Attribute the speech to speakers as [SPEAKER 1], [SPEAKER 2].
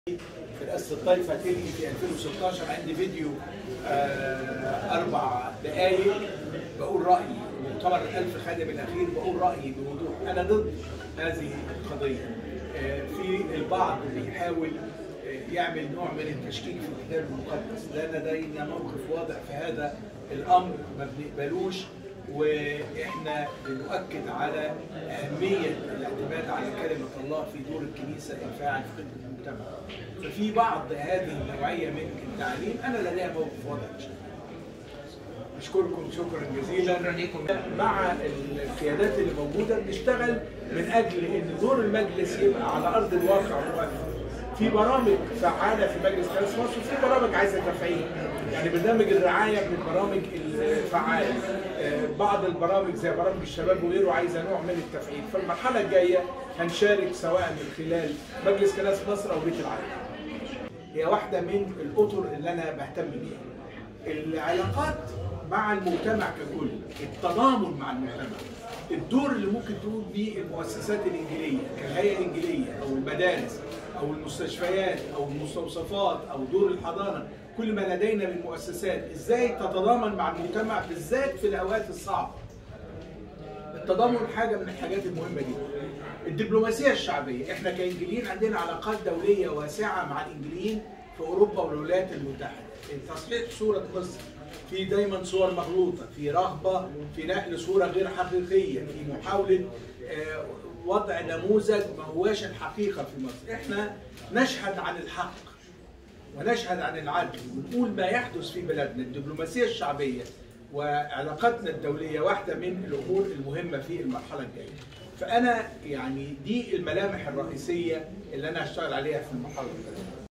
[SPEAKER 1] في رئاسه الطائفه هتلقي في 2016 عندي فيديو آه اربع دقائق بقول رايي مؤتمر الالف خادم الاخير بقول رايي بوضوح انا ضد هذه القضيه آه في البعض بيحاول آه يعمل نوع من التشكيك في الكتاب المقدس لا لدينا موقف واضح في هذا الامر ما بنقبلوش واحنا بنؤكد على اهميه الاعتماد على كلمه الله في دور الكنيسه الفاعل في خدمه المجتمع. ففي بعض هذه النوعيه من التعليم انا لديها موقف واضح اشكركم شكرا جزيلا
[SPEAKER 2] شكرا لكم
[SPEAKER 1] مع القيادات اللي موجوده بنشتغل من اجل ان دور المجلس يبقى على ارض الواقع مؤثر. في برامج فعاله في مجلس كنيسه مصر وفي برامج عايزه تفعيل يعني برنامج الرعايه من البرامج الفعاله بعض البرامج زي برامج الشباب وغيره عايزه نوع من التفعيل فالمرحله الجايه هنشارك سواء من خلال مجلس كنيسه مصر او بيت العالم هي واحده من الاطر اللي انا بهتم بيها العلاقات مع المجتمع ككل التضامن مع المجتمع الدور اللي ممكن تقوم بيه المؤسسات الانجيليه كالهيئه الانجيليه او المدارس او المستشفيات او المستوصفات او دور الحضانه كل ما لدينا من مؤسسات ازاي تتضامن مع المجتمع بالذات في الاوقات الصعبه التضامن حاجه من الحاجات المهمه جدا الدبلوماسيه الشعبيه احنا كانجليين عندنا علاقات دوليه واسعه مع الانجليين في اوروبا والولايات المتحده تصحيح صوره مصر في دايما صور مغلوطه في رغبه في نقل صوره غير حقيقيه في محاوله وضع نموذج ما هواش الحقيقه في مصر احنا نشهد عن الحق ونشهد عن العدل ونقول ما يحدث في بلدنا الدبلوماسيه الشعبيه وعلاقاتنا الدوليه واحده من الامور المهمه في المرحله الجايه فانا يعني دي الملامح الرئيسيه اللي انا هشتغل عليها في المرحله الجايه